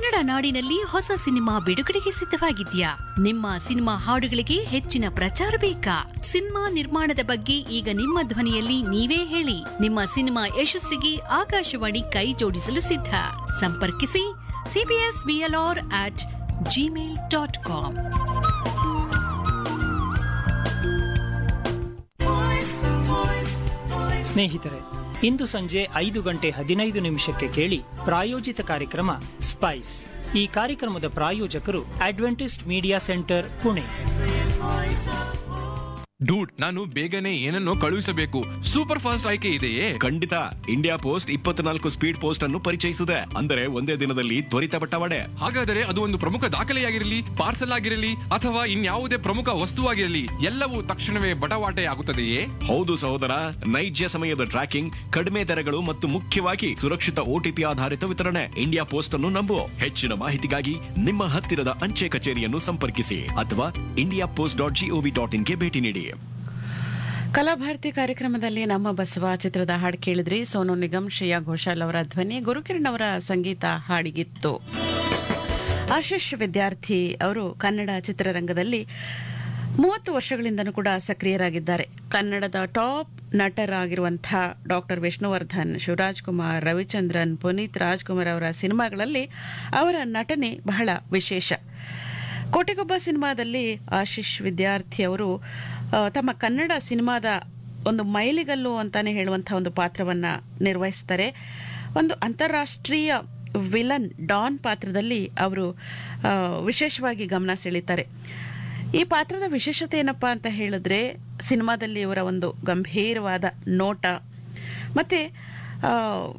ಕನ್ನಡ ನಾಡಿನಲ್ಲಿ ಹೊಸ ಸಿನಿಮಾ ಬಿಡುಗಡೆಗೆ ಸಿದ್ಧವಾಗಿದ್ಯಾ ನಿಮ್ಮ ಸಿನಿಮಾ ಹಾಡುಗಳಿಗೆ ಹೆಚ್ಚಿನ ಪ್ರಚಾರ ಬೇಕಾ ಸಿನಿಮಾ ನಿರ್ಮಾಣದ ಬಗ್ಗೆ ಈಗ ನಿಮ್ಮ ಧ್ವನಿಯಲ್ಲಿ ನೀವೇ ಹೇಳಿ ನಿಮ್ಮ ಸಿನಿಮಾ ಯಶಸ್ಸಿಗೆ ಆಕಾಶವಾಣಿ ಕೈ ಜೋಡಿಸಲು ಸಿದ್ಧ ಸಂಪರ್ಕಿಸಿ CBS BLR at Gmail dot com ಸ್ನೇಹಿತರೆ ಇಂದು ಸಂಜೆ ಐದು ಗಂಟೆ ಹದಿನೈದು ನಿಮಿಷಕ್ಕೆ ಕೇಳಿ ಪ್ರಾಯೋಜಿತ ಕಾರ್ಯಕ್ರಮ ಸ್ಪೈಸ್ ಈ ಕಾರ್ಯಕ್ರಮದ ಪ್ರಾಯೋಜಕರು Adventist media centre Pune dude ನಾನು ಬೇಗನೆ ಏನನ್ನೋ ಕಳುಹಿಸಬೇಕು ಸೂಪರ್ ಫಾಸ್ಟ್ ಆಯ್ಕೆ ಇದೆಯೇ ಖಂಡಿತ ಇಂಡಿಯಾ ಪೋಸ್ಟ್ ಇಪ್ಪತ್ನಾಲ್ಕು ಸ್ಪೀಡ್ ಪೋಸ್ಟ್ ಅನ್ನು ಪರಿಚಯಿಸಿದೆ ಅಂದರೆ ಒಂದೇ ದಿನದಲ್ಲಿ ತ್ವರಿತ ಬಟ್ಟವಾಡೆ ಹಾಗಾದರೆ ಅದು ಒಂದು ಪ್ರಮುಖ ದಾಖಲೆಯಾಗಿರಲಿ ಪಾರ್ಸಲ್ ಆಗಿರಲಿ ಅಥವಾ ಇನ್ಯಾವುದೇ ಪ್ರಮುಖ ವಸ್ತುವಾಗಿರಲಿ ಎಲ್ಲವೂ ತಕ್ಷಣವೇ ಬಟವಾಟೆ ಆಗುತ್ತದೆಯೇ ಹೌದು ಸಹೋದರ ನೈಜ ಸಮಯದ ಟ್ರ್ಯಾಕಿಂಗ್ ಕಡಿಮೆ ದರಗಳು ಮತ್ತು ಮುಖ್ಯವಾಗಿ ಸುರಕ್ಷಿತ ಓಟಿಪಿ ಆಧಾರಿತ ವಿತರಣೆ ಇಂಡಿಯಾ ಪೋಸ್ಟ್ ಅನ್ನು ನಂಬು ಹೆಚ್ಚಿನ ಮಾಹಿತಿಗಾಗಿ ನಿಮ್ಮ ಹತ್ತಿರದ ಅಂಚೆ ಕಚೇರಿಯನ್ನು ಸಂಪರ್ಕಿಸಿ ಅಥವಾ India post dot gov dot ಇನ್ಗೆ ಭೇಟಿ ನೀಡಿ ಕಲಾಭಾರತಿ ಕಾರ್ಯಕ್ರಮದಲ್ಲಿ ನಮ್ಮ ಬಸವ ಚಿತ್ರದ ಹಾಡು ಕೇಳಿದ್ರಿ ಸೋನು ನಿಗಮ್ ಶ್ರೇಯಾ ಘೋಷಾಲ್ ಅವರ ಧ್ವನಿ ಗುರುಕಿರಣ್ ಅವರ ಸಂಗೀತ ಹಾಡಿಗಿತ್ತು ಆಶೀಶ್ ವಿದ್ಯಾರ್ಥಿ ಅವರು ಕನ್ನಡ ಚಿತ್ರರಂಗದಲ್ಲಿ ಮೂವತ್ತು ವರ್ಷಗಳಿಂದನೂ ಕೂಡ ಸಕ್ರಿಯರಾಗಿದ್ದಾರೆ ಕನ್ನಡದ ಟಾಪ್ ನಟರಾಗಿರುವಂತಹ ಡಾಕ್ಟರ್ ವಿಷ್ಣುವರ್ಧನ್ ಶಿವರಾಜ್ ಕುಮಾರ್ ರವಿಚಂದ್ರನ್ ಪುನೀತ್ ರಾಜ್ಕುಮಾರ್ ಅವರ ಸಿನಿಮಾಗಳಲ್ಲಿ ಅವರ ನಟನೆ ಬಹಳ ವಿಶೇಷ ಕೋಟೆಗೊಬ್ಬ ಸಿನಿಮಾದಲ್ಲಿ ಆಶೀಶ್ ವಿದ್ಯಾರ್ಥಿ ಅವರು ಆ, ತಮ್ಮ ಕನ್ನಡ ಸಿನಿಮಾದ ಒಂದು ಮೈಲಿಗಲ್ಲು ಅಂತಾನೆ ಹೇಳುವಂತಹ ಒಂದು ಪಾತ್ರವನ್ನ ನಿರ್ವಹಿಸ್ತಾರೆ ಒಂದು ಅಂತಾರಾಷ್ಟ್ರೀಯ ವಿಲನ್ ಡಾನ್ ಪಾತ್ರದಲ್ಲಿ ಅವರು ಆ, ವಿಶೇಷವಾಗಿ ಗಮನ ಸೆಳೀತಾರೆ ಈ ಪಾತ್ರದ ವಿಶೇಷತೆ ಏನಪ್ಪಾ ಅಂತ ಹೇಳಿದ್ರೆ ಸಿನಿಮಾದಲ್ಲಿ ಇವರ ಒಂದು ಗಂಭೀರವಾದ ನೋಟ ಮತ್ತೆ ಆ,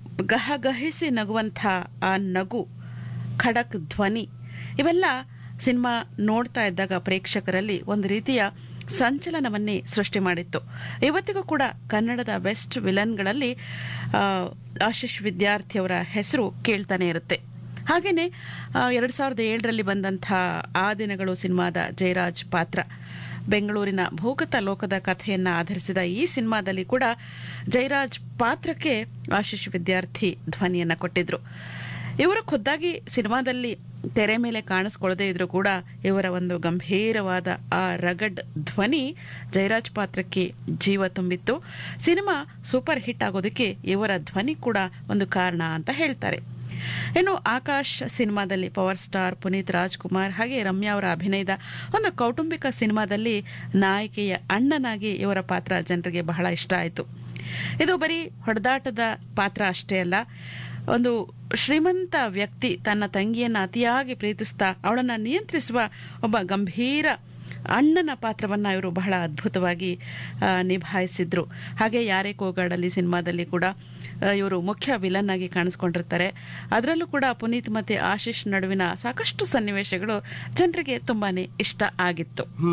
ಗಹಗಹಿಸಿ ನಗುವಂಥ ಆ ನಗು ಖಡಕ್ ಧ್ವನಿ ಇವೆಲ್ಲ ಸಿನಿಮಾ ನೋಡ್ತಾ ಇದ್ದಾಗ ಪ್ರೇಕ್ಷಕರಲ್ಲಿ ಒಂದು ರೀತಿಯ ಸಂಚಲನವನ್ನೇ ಸೃಷ್ಟಿ ಮಾಡಿತ್ತು ಇವತ್ತಿಗೂ ಕೂಡ ಕನ್ನಡದ ಬೆಸ್ಟ್ ವಿಲನ್ಗಳಲ್ಲಿ ಆ, ಆಶೀಶ್ ವಿದ್ಯಾರ್ಥಿಯವರ ಹೆಸರು ಕೇಳ್ತಾನೆ ಇರುತ್ತೆ ಹಾಗೇನೆ ಎರಡು ಸಾವಿರದ ಏಳರಲ್ಲಿ ಬಂದಂಥ ಆ ದಿನಗಳು ಸಿನಿಮಾದ ಜಯರಾಜ್ ಪಾತ್ರ ಬೆಂಗಳೂರಿನ ಭೂಗತ ಲೋಕದ ಕಥೆಯನ್ನ ಆಧರಿಸಿದ ಈ ಸಿನಿಮಾದಲ್ಲಿ ಕೂಡ ಜಯರಾಜ್ ಪಾತ್ರಕ್ಕೆ ಆಶೀಶ್ ವಿದ್ಯಾರ್ಥಿ ಧ್ವನಿಯನ್ನ ಕೊಟ್ಟಿದ್ರು ಇವರು ಖುದ್ದಾಗಿ ಸಿನಿಮಾದಲ್ಲಿ ತೆರೆ ಮೇಲೆ ಕಾಣಿಸ್ಕೊಳ್ಳದೆ ಇದ್ರು ಕೂಡ ಇವರ ಒಂದು ಗಂಭೀರವಾದ ಆ ರಗಡ್ ಧ್ವನಿ ಜಯರಾಜ್ ಪಾತ್ರಕ್ಕೆ ಜೀವ ತುಂಬಿತ್ತು ಸಿನಿಮಾ ಸೂಪರ್ ಹಿಟ್ ಆಗೋದಕ್ಕೆ ಇವರ ಧ್ವನಿ ಕೂಡ ಒಂದು ಕಾರಣ ಅಂತ ಹೇಳ್ತಾರೆ ಇನ್ನು ಆಕಾಶ್ ಸಿನಿಮಾದಲ್ಲಿ ಪವರ್ ಸ್ಟಾರ್ ಪುನೀತ್ ರಾಜ್ಕುಮಾರ್ ಹಾಗೆ ರಮ್ಯಾ ಅವರ ಅಭಿನಯದ ಒಂದು ಕೌಟುಂಬಿಕ ಸಿನಿಮಾದಲ್ಲಿ ನಾಯಕಿಯ ಅಣ್ಣನಾಗಿ ಇವರ ಪಾತ್ರ ಜನರಿಗೆ ಬಹಳ ಇಷ್ಟ ಆಯಿತು ಇದು ಬರೀ ಹೊಡೆದಾಟದ ಪಾತ್ರ ಅಷ್ಟೇ ಅಲ್ಲ ಒಂದು ಶ್ರೀಮಂತ ವ್ಯಕ್ತಿ ತನ್ನ ತಂಗಿಯನ್ನ ಅತಿಯಾಗಿ ಪ್ರೀತಿಸ್ತಾ ಅವಳನ್ನ ನಿಯಂತ್ರಿಸುವ ಒಬ್ಬ ಗಂಭೀರ ಅಣ್ಣನ ಪಾತ್ರವನ್ನ ಇವರು ಬಹಳ ಅದ್ಭುತವಾಗಿ ಆ, ನಿಭಾಯಿಸಿದ್ರು ಹಾಗೆ ಯಾರೇ ಕೋಗಾಡಲಿ ಸಿನಿಮಾದಲ್ಲಿ ಕೂಡ ಆ, ಇವರು ಮುಖ್ಯ ವಿಲನ್ ಆಗಿ ಕಾಣಿಸ್ಕೊಂಡಿರ್ತಾರೆ ಅದರಲ್ಲೂ ಕೂಡ ಪುನೀತ್ ಮತ್ತೆ ಆಶೀಶ್ ನಡುವಿನ ಸಾಕಷ್ಟು ಸನ್ನಿವೇಶಗಳು ಜನರಿಗೆ ತುಂಬಾನೇ ಇಷ್ಟ ಆಗಿತ್ತು